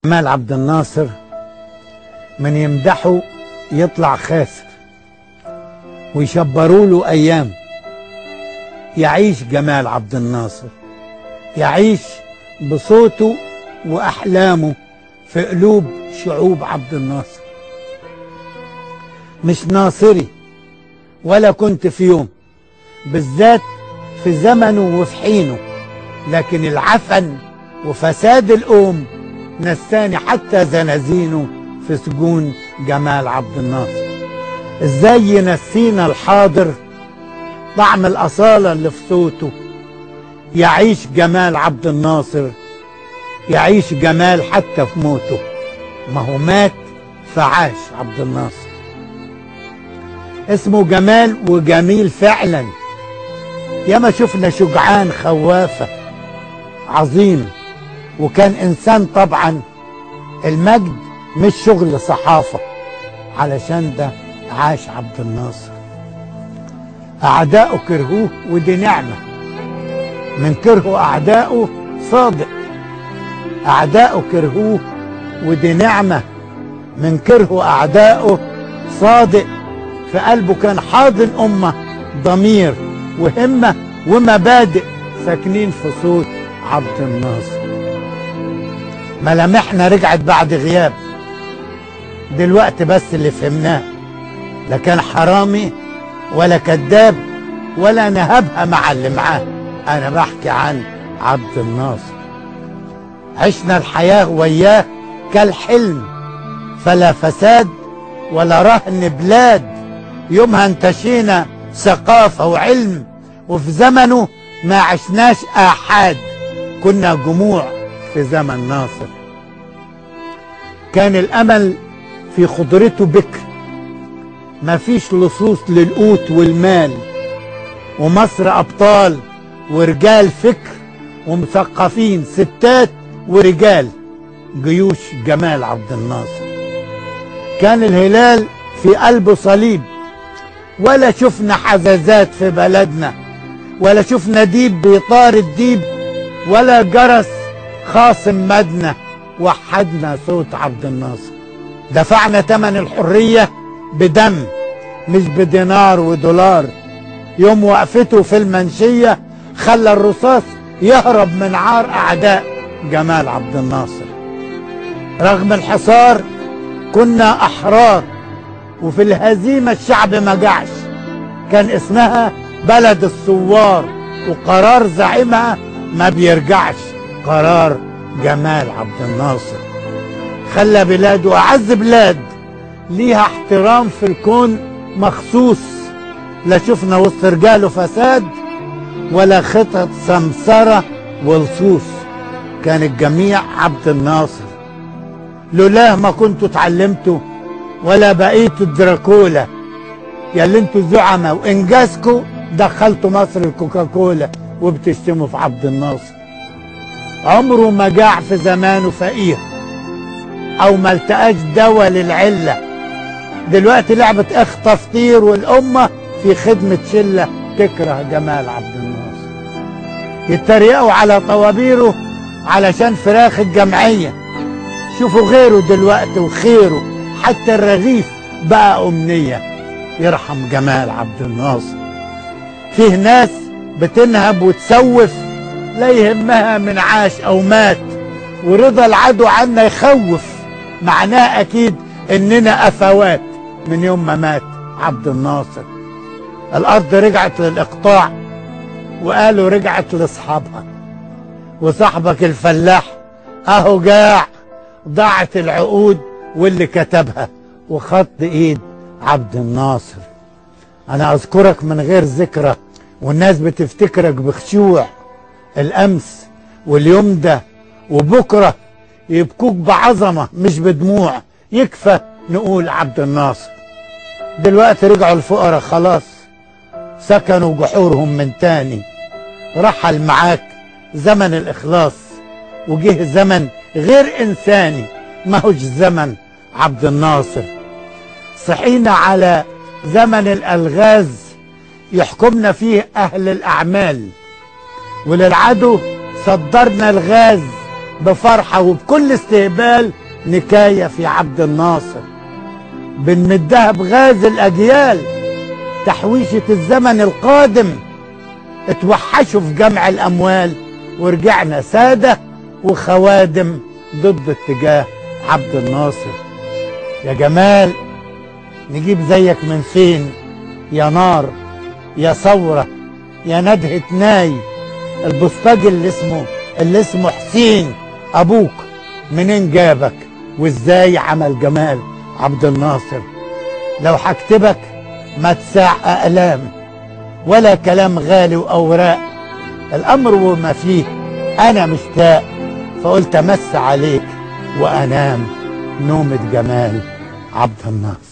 جمال عبد الناصر من يمدحه يطلع خاسر ويشبروا له ايام يعيش جمال عبد الناصر يعيش بصوته واحلامه في قلوب شعوب عبد الناصر مش ناصري ولا كنت في يوم بالذات في زمنه وفي حينه لكن العفن وفساد الأم نساني حتى زنازينه في سجون جمال عبد الناصر ازاي ينسينا الحاضر طعم الأصالة اللي في صوته يعيش جمال عبد الناصر يعيش جمال حتى في موته ما هو مات فعاش عبد الناصر اسمه جمال وجميل فعلا ياما شفنا شجعان خوافة عظيم وكان إنسان طبعا المجد مش شغل صحافة علشان ده عاش عبد الناصر أعداؤه كرهوه ودي نعمة من كرهه أعداؤه صادق أعداؤه كرهوه ودي نعمة من كرهه أعداؤه صادق في قلبه كان حاضن أمة ضمير وهمة ومبادئ ساكنين في صوت عبد الناصر ملامحنا رجعت بعد غياب دلوقتي بس اللي فهمناه لا كان حرامي ولا كذاب ولا نهبها مع اللي معاه انا بحكي عن عبد الناصر عشنا الحياة وياه كالحلم فلا فساد ولا رهن بلاد يومها انتشينا ثقافة وعلم وفي زمنه ما عشناش آحاد كنا جموع في زمن ناصر كان الأمل في خضرته بكر ما فيش لصوص للقوت والمال ومصر أبطال ورجال فكر ومثقفين ستات ورجال جيوش جمال عبد الناصر كان الهلال في قلبه صليب ولا شفنا حزازات في بلدنا ولا شفنا ديب بيطارد ديب ولا جرس خاصم مدنا وحدنا صوت عبد الناصر دفعنا ثمن الحرية بدم مش بدينار ودولار يوم وقفته في المنشية خلى الرصاص يهرب من عار أعداء جمال عبد الناصر رغم الحصار كنا أحرار وفي الهزيمة الشعب ما جعش كان اسمها بلد الثوار وقرار زعيمها ما بيرجعش قرار جمال عبد الناصر خلى بلاده أعز بلاد ليها احترام في الكون مخصوص لا شفنا وسط رجاله فساد ولا خطط سمسرة ولصوص كان الجميع عبد الناصر لولاه ما كنتوا اتعلمتوا ولا بقيتوا الدراكولا يا اللي انتوا زعماء وانجازكم دخلتوا مصر الكوكاكولا وبتشتموا في عبد الناصر عمره ما جاع في زمانه فقير او ما التقاش دواء للعله دلوقتي لعبه اخطف طير والامه في خدمه شله تكره جمال عبد الناصر يتريقوا على طوابيره علشان فراخ الجمعيه شوفوا غيره دلوقتي وخيره حتى الرغيف بقى أمنية يرحم جمال عبد الناصر فيه ناس بتنهب وتسوف لا يهمها من عاش أو مات ورضا العدو عنا يخوف معناه أكيد إننا أفوات من يوم ما مات عبد الناصر الأرض رجعت للإقطاع وقالوا رجعت لأصحابها وصاحبك الفلاح أهو جاع ضاعت العقود واللي كتبها وخط ايد عبد الناصر انا اذكرك من غير ذكرى والناس بتفتكرك بخشوع الامس واليوم ده وبكره يبكوك بعظمه مش بدموع يكفى نقول عبد الناصر دلوقتي رجعوا الفقراء خلاص سكنوا جحورهم من تاني رحل معاك زمن الاخلاص وجه زمن غير انساني ما هوش زمن عبد الناصر صحينا على زمن الالغاز يحكمنا فيه اهل الاعمال وللعدو صدرنا الغاز بفرحة وبكل استهبال نكاية في عبد الناصر بنمدها بغاز الأجيال تحويشة الزمن القادم اتوحشوا في جمع الأموال ورجعنا سادة وخوادم ضد اتجاه عبد الناصر يا جمال نجيب زيك من فين يا نار يا ثورة يا ندهة ناي البوسطجي اللي اسمه اللي اسمه حسين أبوك منين جابك وازاي عمل جمال عبد الناصر لو هكتبك ما تساع أقلام ولا كلام غالي وأوراق الأمر وما فيه أنا مشتاق فقلت أمس عليك وأنام نومة جمال عبد الناصر